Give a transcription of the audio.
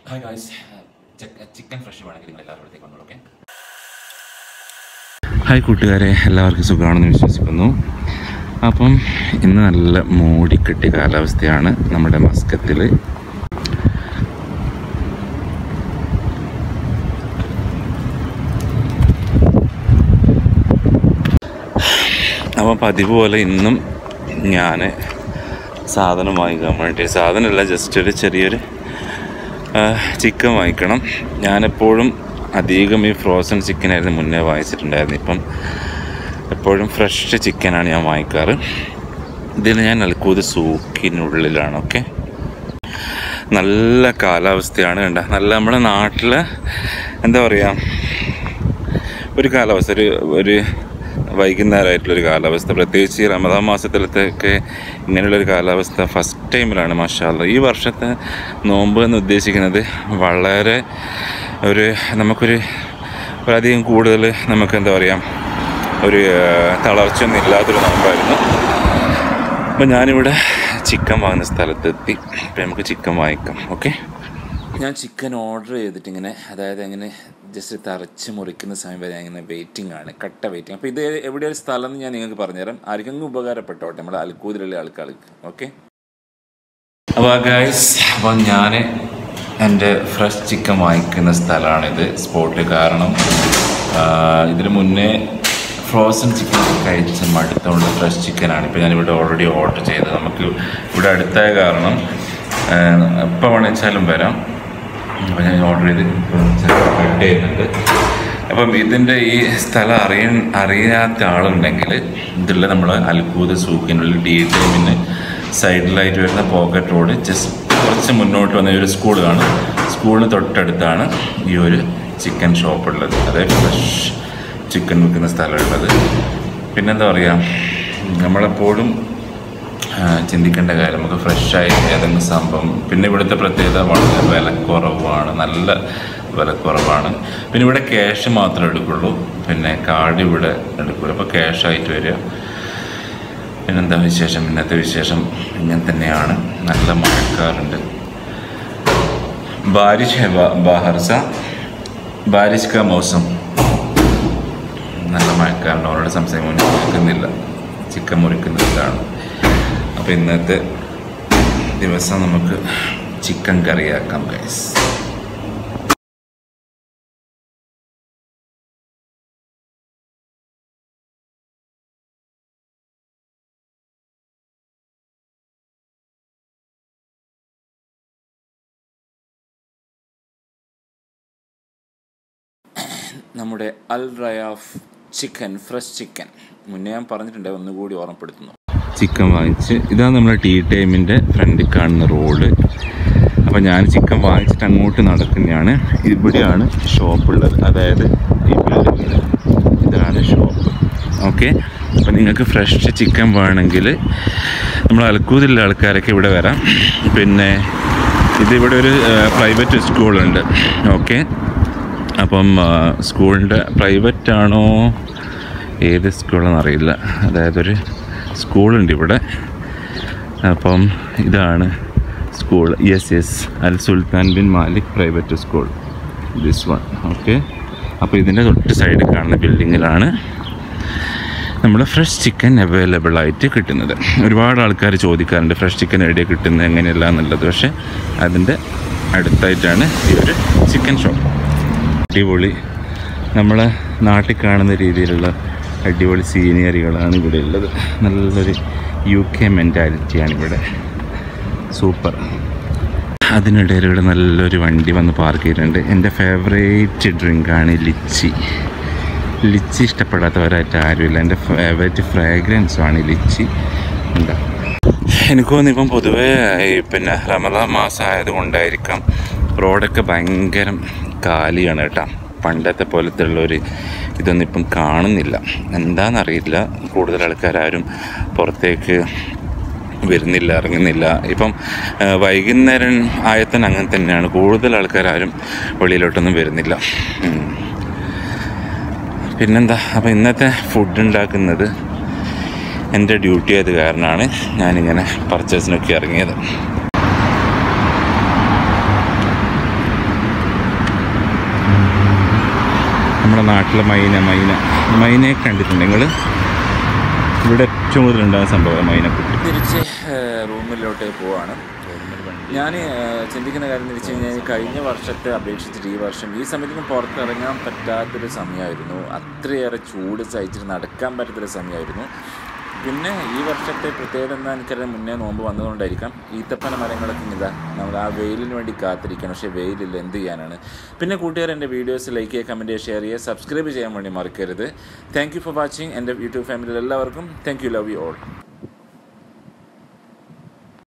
hi guys chicken fresh വേണമെങ്കിൽ നിങ്ങൾ എല്ലാവരും അടുത്തേക്ക് വന്നോളൂ ഓക്കെ ഹായ് കൂട്ടുകാരെ എല്ലാവർക്കും സുഖമാണെന്ന് വിശ്വസിക്കുന്നു അപ്പം ഇന്ന് നല്ല മൂടിക്കെട്ടിയ കാലാവസ്ഥയാണ് നമ്മുടെ മസ്കത്തിൽ അപ്പം പതിവ് പോലെ ഇന്നും ഞാൻ സാധനം വാങ്ങിക്കാൻ വേണ്ടി സാധനമല്ല ജസ്റ്റ് ഒരു ചെറിയൊരു ചിക്കൻ വാങ്ങിക്കണം ഞാനെപ്പോഴും അധികം ഈ ഫ്രോസൺ ചിക്കനായിരുന്നു മുന്നേ വാങ്ങിച്ചിട്ടുണ്ടായിരുന്നു ഇപ്പം എപ്പോഴും ഫ്രഷ് ചിക്കനാണ് ഞാൻ വാങ്ങിക്കാറ് ഇതിന് ഞാൻ നൽകൂത് സൂക്കിനുള്ളിലാണ് ഓക്കെ നല്ല കാലാവസ്ഥയാണ് കണ്ട നല്ല നമ്മുടെ നാട്ടിൽ എന്താ പറയുക ഒരു കാലാവസ്ഥ ഒരു ഒരു വൈകുന്നേരമായിട്ടുള്ളൊരു കാലാവസ്ഥ പ്രത്യേകിച്ച് ഈ റമദാൻ മാസത്തിലത്തൊക്കെ ഇങ്ങനെയുള്ളൊരു കാലാവസ്ഥ ഫസ്റ്റ് ടൈമിലാണ് മാഷാല്ല ഈ വർഷത്തെ നോമ്പ് എന്ന് ഉദ്ദേശിക്കുന്നത് വളരെ ഒരു നമുക്കൊരു ഒരധികം കൂടുതൽ നമുക്ക് എന്താ പറയുക ഒരു തളർച്ചയൊന്നും ഇല്ലാത്തൊരു നോമ്പായിരുന്നു അപ്പം ഞാനിവിടെ ചിക്കൻ വാങ്ങുന്ന സ്ഥലത്തെത്തി അപ്പം നമുക്ക് ചിക്കൻ വാങ്ങിക്കാം ഓക്കെ ഞാൻ ചിക്കൻ ഓർഡർ ചെയ്തിട്ട് ഇങ്ങനെ അതായത് അങ്ങനെ ജസ്റ്റ് തറച്ച് മുറിക്കുന്ന സമയം വരെ ഇങ്ങനെ വെയിറ്റിംഗ് ആണ് കട്ട വെയിറ്റിംഗ് അപ്പോൾ ഇത് എവിടെയൊരു സ്ഥലം എന്ന് ഞാൻ നിങ്ങൾക്ക് പറഞ്ഞുതരാം ആർക്കെങ്കിലും ഉപകാരപ്പെട്ടോട്ടെ നമ്മുടെ അൽക്കൂതിലുള്ള ആൾക്കാർക്ക് ഓക്കെ അപ്പോൾ ഗൈസ് അപ്പം ഞാൻ എൻ്റെ ഫ്രഷ് ചിക്കൻ വാങ്ങിക്കുന്ന സ്ഥലമാണിത് സ്പോട്ട് കാരണം ഇതിന് മുന്നേ ഫ്രോസൺ ചിക്കൻ കഴിച്ച് മടുത്തുകൊണ്ട് ഫ്രഷ് ചിക്കനാണ് ഇപ്പോൾ ഞാനിവിടെ ഓൾറെഡി ഓർഡർ ചെയ്തത് നമുക്ക് ഇവിടെ അടുത്തായ കാരണം എപ്പോൾ വേണമെച്ചാലും വരാം അപ്പോൾ ഞാൻ ഓർഡർ ചെയ്ത് കട്ട് ചെയ്യുന്നുണ്ട് അപ്പം ഇതിൻ്റെ ഈ സ്ഥലം അറിയ അറിയാത്ത ആളുണ്ടെങ്കിൽ ഇതിലുള്ള നമ്മൾ അൽക്കൂത് സൂക്കിനുള്ളിൽ ഡി ടൈമിന് സൈഡിലായിട്ട് വരുന്ന പോക്കറ്റ് റോഡ് ജസ്റ്റ് കുറച്ച് മുന്നോട്ട് വന്ന ഒരു സ്കൂൾ കാണും സ്കൂളിന് തൊട്ടടുത്താണ് ഈ ഒരു ചിക്കൻ ഷോപ്പ് ഉള്ളത് അതായത് ഫ്രഷ് ചിക്കൻ വിൽക്കുന്ന സ്ഥലമുള്ളത് പിന്നെന്താ പറയുക നമ്മളെപ്പോഴും ചിന്തിക്കേണ്ട കാര്യം നമുക്ക് ഫ്രഷായി ഏതെങ്കിലും സംഭവം പിന്നെ ഇവിടുത്തെ പ്രത്യേകത വളരെ വിലക്കുറവാണ് നല്ല വിലക്കുറവാണ് പിന്നെ ഇവിടെ ക്യാഷ് മാത്രമേ എടുക്കുള്ളൂ പിന്നെ കാർഡ് ഇവിടെ എടുക്കുള്ളൂ അപ്പോൾ ക്യാഷായിട്ട് വരിക പിന്നെന്താ വിശേഷം ഇന്നത്തെ വിശേഷം ഇങ്ങനെ തന്നെയാണ് നല്ല മഴക്കാറുണ്ട് ബാരിഷ് ഹെ ബാഹർസ ബാരിഷ് കാ മൗസം നല്ല മഴക്കാറുണ്ട് അവരോട് സംസാരിക്കാൻ മുറിക്കുന്നില്ല ചിക്കൻ മുറിക്കുന്നതാണ് അപ്പോൾ ഇന്നത്തെ ദിവസം നമുക്ക് ചിക്കൻ കറിയാക്കാം ഗൈസ് നമ്മുടെ Al Rayaf chicken fresh chicken മുന്നേ ഞാൻ പറഞ്ഞിട്ടുണ്ട് ഒന്നുകൂടി ഓർമ്മപ്പെടുത്തുന്നു ചിക്കൻ വാങ്ങിച്ച് ഇതാണ് നമ്മുടെ ടീ ടൈമിൻ്റെ ഫ്രണ്ടിൽ കാണുന്ന റോഡ് അപ്പോൾ ഞാൻ ചിക്കൻ വാങ്ങിച്ചിട്ട് അങ്ങോട്ട് നടക്കുന്നതാണ് ഇവിടെയാണ് ഷോപ്പുള്ളത് അതായത് ഈ ബിൽഡിങ്ങിൽ ഇതാണ് ഷോപ്പ് ഓക്കെ അപ്പോൾ നിങ്ങൾക്ക് ഫ്രഷ് ചിക്കൻ വേണമെങ്കിൽ നമ്മൾ അൽക്കൂതിലുള്ള ആൾക്കാരൊക്കെ ഇവിടെ വരാം പിന്നെ ഇതിവിടെ ഒരു പ്രൈവറ്റ് സ്കൂളുണ്ട് ഓക്കെ അപ്പം സ്കൂളിൻ്റെ പ്രൈവറ്റ് ആണോ ഏത് സ്കൂളെന്ന് അറിയില്ല അതായത് ഒരു സ്കൂളുണ്ട് ഇവിടെ അപ്പം ഇതാണ് school yes yes Al Sultan bin Malik private school this one okay അപ്പോൾ ഇതിൻ്റെ തൊട്ട് സൈഡിൽ കാണുന്ന ബിൽഡിങ്ങിലാണ് നമ്മൾ ഫ്രഷ് ചിക്കൻ അവൈലബിൾ ആയിട്ട് കിട്ടുന്നത് ഒരുപാട് ആൾക്കാർ ചോദിക്കാറുണ്ട് ഫ്രഷ് ചിക്കൻ എവിടെയാണ് കിട്ടുന്നത് എങ്ങനെയല്ല എന്നുള്ളത് പക്ഷേ അതിൻ്റെ അടുത്തായിട്ടാണ് ഈ ഒരു ചിക്കൻ ഷോപ്പ് അടിപൊളി നമ്മളെ നാട്ടിൽ കാണുന്ന രീതിയിലുള്ള അടിപൊളി സീനിയറികളാണ് ഇവിടെ ഉള്ളത് നല്ലൊരു യു കെ മെൻറ്റാലിറ്റിയാണ് ഇവിടെ സൂപ്പർ അതിനിടയിൽ ഇവിടെ നല്ലൊരു വണ്ടി വന്ന് പാർക്ക് ചെയ്തിട്ടുണ്ട് എൻ്റെ ഫേവറേറ്റ് ഡ്രിങ്കാണ് ലിച്ചി ലിച്ചി ഇഷ്ടപ്പെടാത്തവരായിട്ട് ആരുമില്ല എൻ്റെ ഫേവറേറ്റ് ഫ്രാഗ്രൻസുമാണ് ലിച്ചി എന്താ എനിക്ക് തോന്നുന്നു ഇപ്പം പൊതുവേ ഈ പിന്നെ റമദാ മാസം ആയതുകൊണ്ടായിരിക്കാം റോഡൊക്കെ ഭയങ്കര കാലിയാണ് കേട്ടോ പണ്ടത്തെ പോലത്തെ ഉള്ളൊരു ഇതൊന്നും ഇപ്പം കാണുന്നില്ല എന്താണെന്നറിയില്ല കൂടുതൽ ആൾക്കാരും പുറത്തേക്ക് വരുന്നില്ല ഇറങ്ങുന്നില്ല ഇപ്പം വൈകുന്നേരം ആയത്തന്നെ അങ്ങനെ തന്നെയാണ് കൂടുതൽ ആൾക്കാരും വെളിയിലോട്ടൊന്നും വരുന്നില്ല പിന്നെന്താ അപ്പം ഇന്നത്തെ ഫുഡ് ഉണ്ടാക്കുന്നത് എൻ്റെ ഡ്യൂട്ടി ആയത് കാരണമാണ് ഞാനിങ്ങനെ പർച്ചേസിനൊക്കെ ഇറങ്ങിയത് നമ്മുടെ നാട്ടിലെ മൈന മൈന മൈനയെ കണ്ടിട്ടുണ്ട് നിങ്ങൾ ഇവിടെ ഏറ്റവും കൂടുതൽ ഉണ്ടാകുന്ന സംഭവം മൈനക്കുട്ടി തിരിച്ച് റൂമിലോട്ട് പോവാണ് ഞാൻ ചിന്തിക്കുന്ന കാര്യം എന്ന് വെച്ച് കഴിഞ്ഞാൽ കഴിഞ്ഞ വർഷത്തെ അപേക്ഷിച്ചിട്ട് ഈ വർഷം ഈ സമയത്തൊന്നും പുറത്തിറങ്ങാൻ പറ്റാത്തൊരു സമയമായിരുന്നു അത്രയേറെ ചൂട് സഹിച്ചിട്ട് നടക്കാൻ പറ്റാത്തൊരു സമയമായിരുന്നു പിന്നെ ഈ വർഷത്തെ പ്രത്യേകത എന്താ എനിക്കറിയാം മുന്നേ നോമ്പ് വന്നതുകൊണ്ടായിരിക്കാം ഈത്തപ്പന മരങ്ങളൊക്കെ ഇതാ നമ്മൾ ആ വെയിലിന് വേണ്ടി കാത്തിരിക്കണം പക്ഷേ വെയിലില്ല എന്ത് ചെയ്യാനാണ് പിന്നെ കൂട്ടുകാർ എൻ്റെ വീഡിയോസ് ലൈക്ക് ചെയ്യുക കമൻറ്റ് ചെയ്യുക ഷെയർ ചെയ്യുക സബ്സ്ക്രൈബ് ചെയ്യാൻ വേണ്ടി മറക്കരുത് താങ്ക് യു ഫോർ വാച്ചിങ് എൻ്റെ യൂട്യൂബ് ഫാമിലിയിൽ എല്ലാവർക്കും thank you love you all